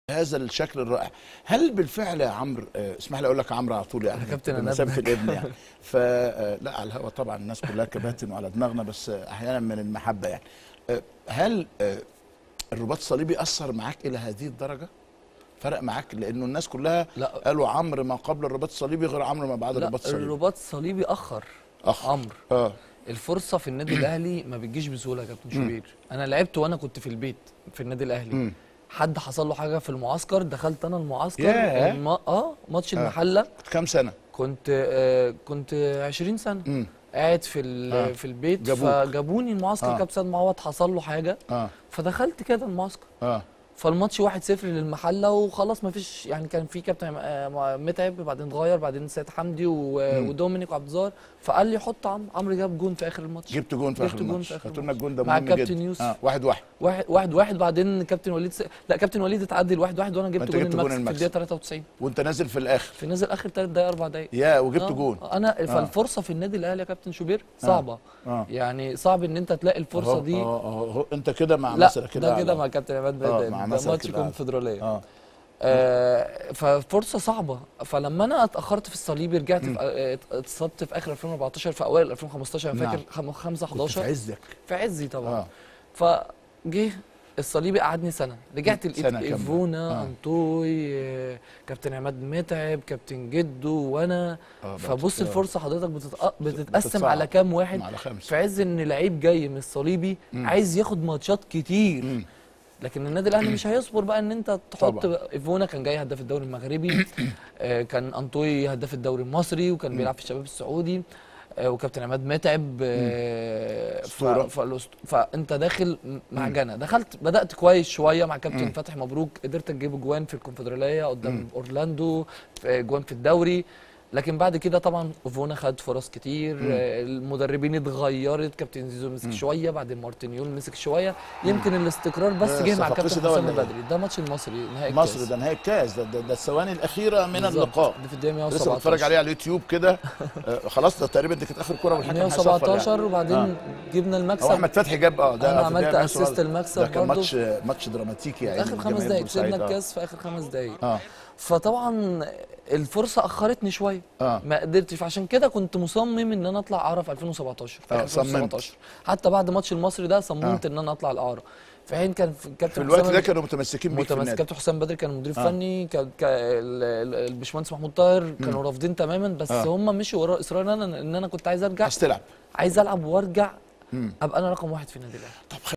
هذا الشكل الرائع هل بالفعل يا عمرو آه، اسمح لي اقول لك عمرو على طول يعني كابتن أنا بمثابه ابنك. الابن يعني فلا على الهوا طبعا الناس كلها كباتن وعلى دماغنا بس آه، احيانا من المحبه يعني آه، هل آه، الرباط الصليبي اثر معاك الى هذه الدرجه فرق معاك لانه الناس كلها لا قالوا عمرو ما قبل الرباط الصليبي غير عمرو ما بعد لا الرباط الصليبي الرباط الصليبي اخر اخ عمرو اه الفرصه في النادي الاهلي ما بتجيش بسهوله يا كابتن شوبير انا لعبت وانا كنت في البيت في النادي الاهلي مم. حد حصل له حاجه في المعسكر دخلت انا المعسكر ياه. الم... اه ماتش آه. المحله كنت كام سنه كنت آه كنت 20 سنه امم قاعد في ال- آه. في البيت جابوك. فجابوني المعسكر آه. كابتن سيد معوض حصل له حاجه اه فدخلت كده المعسكر اه فالماتش 1-0 للمحله وخلاص ما فيش يعني كان في كابتن آه، متعب بعدين اتغير بعدين سيد حمدي و- مم. ودومينيك وعبد الظاهر فقال لي حط عمرو عمرو جاب جون في اخر الماتش جبت جون في جبت اخر جون الماتش في آخر قلت لنا الجون ده مع مهم كابتن جدا يوسف. اه واحد واحد واحد واحد واحد بعدين كابتن وليد س... لا كابتن وليد اتعدل واحد واحد وانا جبت أنت جون جبت جون المكسب في المكسب. الدقيقه 93 وانت نازل في الاخر في نزل اخر ثلاث دقايق اربع دقايق يا وجبت آه، جون انا فالفرصه في النادي الاهلي يا كابتن شوبير صعبه اه يعني صعب ان انت تلاقي الفرصه أهو، دي أهو، أهو، أهو، انت كده مع لا مثلا كده ده كده على- مع كابتن عماد آه، بدر مع ده مثلا ماتش كده على- كونفدراليه اه آه ففرصه صعبه فلما انا اتاخرت في الصليبي رجعت مم. في آه، اتصبت في اخر 2014 في اوائل 2015 انا نعم. فاكر خم- 5 كنت في 11 عزك في عزي طبعا اه فجه الصليبي قعدني سنه رجعت لقيت سنة كاملة. ايفونا آه. انطوي آه، كابتن عماد متعب كابتن جدو وانا آه، بقت- فبص آه، الفرصه حضرتك بتتق... بتتقسم بتتصعب. على كام واحد على خمسه في عز ان لعيب جاي من الصليبي مم. عايز ياخد ماتشات كتير مم. لكن النادي الاهلي مش هيصبر بقى ان انت تحط طبعاً. ايفونا كان جاي هداف الدوري المغربي آه، كان انطوي هداف الدوري المصري وكان مم. بيلعب في الشباب السعودي آه، وكابتن عماد متعب آه، ف- أسطورة. فالأسط- فانت داخل م- معجنه دخلت بدات كويس شويه مع كابتن مم. فتحي مبروك قدرت تجيب جوان في الكونفدراليه مم. قدام اورلاندو في جوان في الدوري لكن بعد كده طبعا اوفونا خد فرص كتير مم. آه، المدربين اتغيرت كابتن زيزو مسك مم. شويه بعدين مارتينيول مسك شويه يمكن الاستقرار بس ده جه مع صفاقسي كابتن ده حسام ولا إيه؟ البدري ده ماتش المصري نهائي مصر الكاس. ده نهائي الكاس ده, ده, ده الثواني الاخيره من بالظبط. اللقاء ده في الدقيقه لسه 117 بتفرج عليه على اليوتيوب كده آه، خلاص ده تقريبا دي كانت اخر كوره والحكم هيصفر 117 يعني. وبعدين آه. جبنا هو المكسب احمد فتحي جاب اه ده أنا في عملت الدقيقة assist 117. المكسب ده كان برضو. ماتش ماتش دراماتيكي في يعني اخر خمس لجماهير دقايق بورسعيد. كسبنا آه. الكاس في اخر خمس دقايق اه فطبعا الفرصه اخرتني شويه اه ما قدرتش فعشان كده كنت مصمم ان انا اطلع اعاره في 2017 في آه، آخر صممت. 2017 حتى بعد ماتش المصري ده صممت آه. ان انا اطلع الاعاره في حين كان في في كابتن الوقت حسام ده كانوا متمسكين بيك في متمسك النادي كابتن حسام بدر كان مدير آه. فني كان كا- ال- ال- الباشمهندس محمود طاهر كانوا رافضين تماما بس آه. هم مشوا ورا اصرار ان انا ان انا كنت عايز ارجع عايز تلعب عايز العب وارجع مم. ابقى انا رقم واحد في النادي الاهلي طب